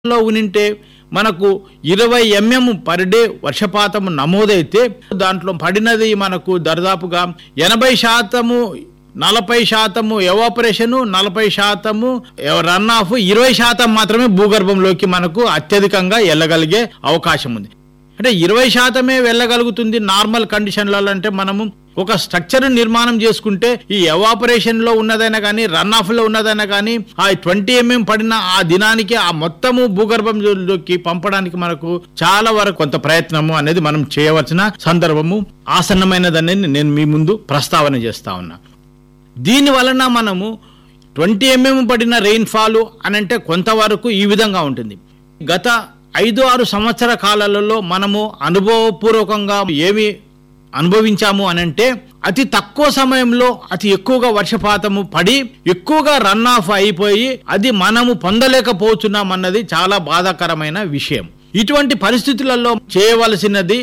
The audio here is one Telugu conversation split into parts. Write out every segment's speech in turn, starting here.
లో ఉనింటే మనకు ఇరవై ఎంఎం పర్ డే వర్షపాతం నమోదైతే దాంట్లో పడినది మనకు దరిదాపుగా ఎనభై శాతము నలభై శాతము ఎవాపరేషను నలభై శాతము రన్ ఆఫ్ ఇరవై శాతం మాత్రమే భూగర్భంలోకి మనకు అత్యధికంగా వెళ్ళగలిగే అవకాశం ఉంది అంటే ఇరవై శాతమే వెళ్ళగలుగుతుంది నార్మల్ కండిషన్లలో అంటే మనము ఒక స్ట్రక్చర్ నిర్మాణం చేసుకుంటే ఈ ఎవాపరేషన్ లో ఉన్నదైనా కానీ రన్ ఆఫ్ లో ఉన్నదైనా కానీ ఆ ట్వంటీ ఎంఎం పడిన ఆ దినానికి ఆ మొత్తము భూగర్భంలోకి పంపడానికి మనకు చాలా వరకు కొంత ప్రయత్నము అనేది మనం చేయవలసిన సందర్భము ఆసన్నమైనదని నేను మీ ముందు ప్రస్తావన చేస్తా ఉన్నా దీని వలన మనము ట్వంటీ ఎంఎం పడిన రెయిన్ఫాల్ అని అంటే కొంతవరకు ఈ విధంగా ఉంటుంది గత ఐదు ఆరు సంవత్సర కాలాలలో మనము అనుభవపూర్వకంగా ఏమి అనుభవించాము అని అంటే అతి తక్కువ సమయంలో అతి ఎక్కువగా వర్షపాతము పడి ఎక్కువగా రన్ ఆఫ్ అయిపోయి అది మనము పొందలేకపోతున్నాం అన్నది చాలా బాధాకరమైన విషయం ఇటువంటి పరిస్థితులలో చేయవలసినది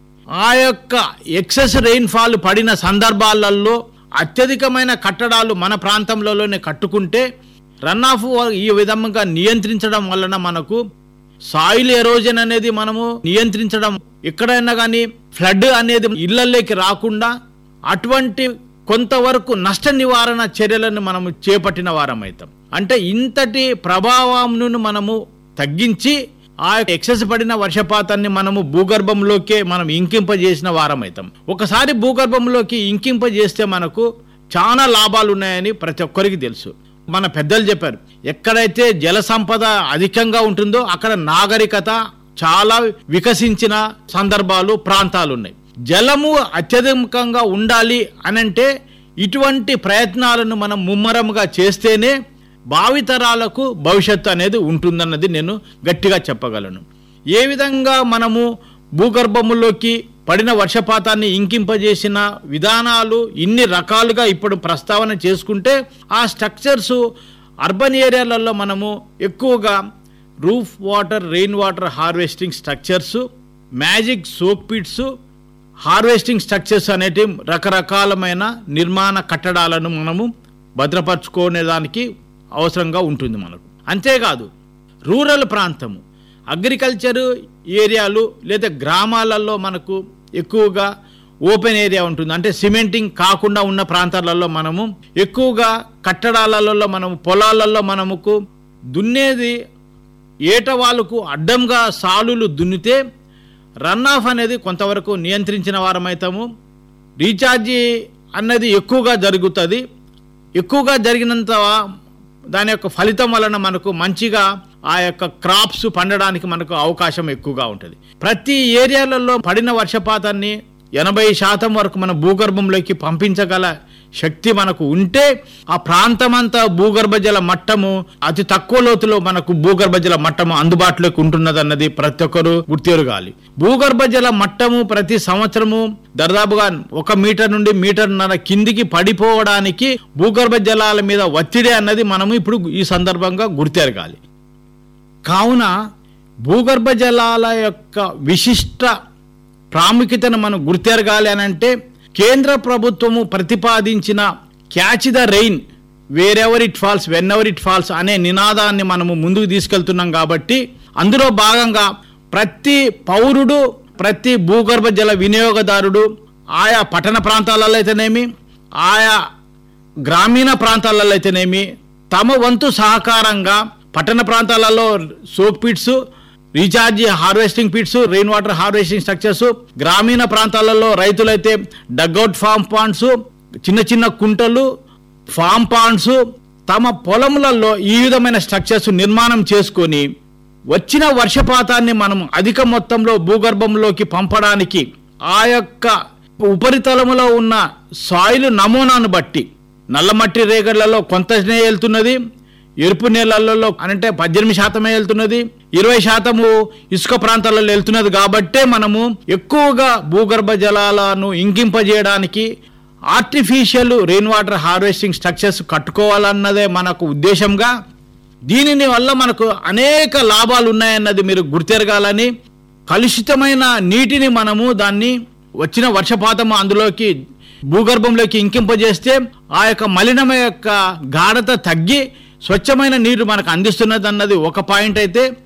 ఆ యొక్క ఎక్సెస్ రెయిన్ఫాల్ పడిన సందర్భాలలో అత్యధికమైన కట్టడాలు మన ప్రాంతంలోనే కట్టుకుంటే రన్ ఆఫ్ ఈ విధంగా నియంత్రించడం వలన మనకు సాయిల్ ఎరోజన్ అనేది మనము నియంత్రించడం ఎక్కడైనా కానీ ఫ్లడ్ అనేది ఇళ్లలోకి రాకుండా అటువంటి కొంతవరకు నష్ట నివారణ చర్యలను మనము చేపట్టిన వారం అవుతాం అంటే ఇంతటి ప్రభావంను మనము తగ్గించి ఆ ఎక్సెస్ పడిన వర్షపాతాన్ని మనము భూగర్భంలోకే మనం ఇంకింపజేసిన వారం అవుతాం ఒకసారి భూగర్భంలోకి ఇంకింపజేస్తే మనకు చాలా లాభాలు ఉన్నాయని ప్రతి ఒక్కరికి తెలుసు మన పెద్దలు చెప్పారు ఎక్కడైతే జల సంపద అధికంగా ఉంటుందో అక్కడ నాగరికత చాలా వికసించిన సందర్భాలు ప్రాంతాలు ఉన్నాయి జలము అత్యధికంగా ఉండాలి అనంటే ఇటువంటి ప్రయత్నాలను మనం ముమ్మరంగా చేస్తేనే భావితరాలకు భవిష్యత్తు అనేది ఉంటుందన్నది నేను గట్టిగా చెప్పగలను ఏ విధంగా మనము భూగర్భములోకి పడిన వర్షపాతాన్ని ఇంకింపజేసిన విధానాలు ఇన్ని రకాలుగా ఇప్పుడు ప్రస్తావన చేసుకుంటే ఆ స్ట్రక్చర్స్ అర్బన్ ఏరియాలలో మనము ఎక్కువగా roof water rain water harvesting structures magic soak pits harvesting structures అనేటి రకరకాలమైన నిర్మాణ కట్టడాలను మనము భద్రపరచుకునే దానికి అవసరంగా ఉంటుంది మనకు అంతేకాదు రూరల్ ప్రాంతము అగ్రికల్చర్ ఏరియాలు లేదా గ్రామాలలో మనకు ఎక్కువగా ఓపెన్ ఏరియా ఉంటుంది అంటే సిమెంటింగ్ కాకుండా ఉన్న ప్రాంతాలలో మనము ఎక్కువగా కట్టడాలలో మనము పొలాలలో మనముకు దున్నేది ఏటవాళ్ళకు అడ్డంగా సాలులు దున్నితే రన్ ఆఫ్ అనేది కొంతవరకు నియంత్రించిన వారమవుతాము రీఛార్జీ అన్నది ఎక్కువగా జరుగుతుంది ఎక్కువగా జరిగినంత దాని యొక్క ఫలితం వలన మనకు మంచిగా ఆ యొక్క క్రాప్స్ పండడానికి మనకు అవకాశం ఎక్కువగా ఉంటుంది ప్రతి ఏరియాలలో పడిన వర్షపాతాన్ని ఎనభై శాతం వరకు మన భూగర్భంలోకి పంపించగల శక్తి మనకు ఉంటే ఆ ప్రాంతమంతా భూగర్భ జల మట్టము అతి తక్కువ లోతులో మనకు భూగర్భ జల మట్టము అందుబాటులోకి ఉంటున్నదన్నది ప్రతి ఒక్కరు గుర్తెరగాలి భూగర్భ జల మట్టము ప్రతి సంవత్సరము దాదాపుగా ఒక మీటర్ నుండి మీటర్న్నర కిందికి పడిపోవడానికి భూగర్భ జలాల మీద ఒత్తిడి అన్నది మనము ఇప్పుడు ఈ సందర్భంగా గుర్తెరగాలి కావున భూగర్భ జలాల యొక్క విశిష్ట ప్రాముఖ్యతను మనం గుర్తెరగాలి అని అంటే కేంద్ర ప్రభుత్వము ప్రతిపాదించిన catch the rain wherever it falls whenever it falls అనే నినాదాన్ని మనము ముందుకు తీసుకెళ్తున్నాం కాబట్టి అందులో భాగంగా ప్రతి పౌరుడు ప్రతి భూగర్భ జల వినియోగదారుడు ఆయా పట్టణ ప్రాంతాలలో అయితేనేమి ఆయా గ్రామీణ ప్రాంతాలలో అయితేనేమి తమ వంతు సహకారంగా పట్టణ ప్రాంతాలలో soak pits recharge harvesting pits rain water harvesting structures గ్రామీణ ప్రాంతాలలో రైతులైతే డగ్అవుట్ ఫామ్ పాండ్స్ చిన్న చిన్న కుంటలు ఫామ్ పాండ్స్ తమ పొలములలో ఈ విధమైన స్ట్రక్చర్స్ నిర్మాణం చేసుకొని వచ్చిన వర్షపాతాన్ని మనం అధిక మొత్తంలో భూగర్భంలోకి పంపడానికి ఆ యొక్క ఉపరితలములో ఉన్న సాయిల్ నమూనాను బట్టి నల్లమట్టి రేగళ్లలో కొంతనే వెళ్తున్నది ఎరుపు నేలలలో అంటే పద్దెనిమిది శాతమే వెళ్తున్నది ఇరవై శాతము ఇసుక ప్రాంతాలలో వెళ్తున్నది కాబట్టే మనము ఎక్కువగా భూగర్భ జలాలను ఇంకింపజేయడానికి artificial rain water harvesting structures కట్టుకోవాలన్నదే మనకు ఉద్దేశంగా దీనిని వల్ల మనకు అనేక లాభాలు ఉన్నాయన్నది మీరు గుర్తెరగాలని కలుషితమైన నీటిని మనము దాన్ని వచ్చిన వర్షపాతము అందులోకి భూగర్భంలోకి ఇంకింపజేస్తే ఆ యొక్క మలినమ యొక్క గాఢత తగ్గి స్వచ్ఛమైన నీరు మనకు అందిస్తున్నది అన్నది ఒక పాయింట్ అయితే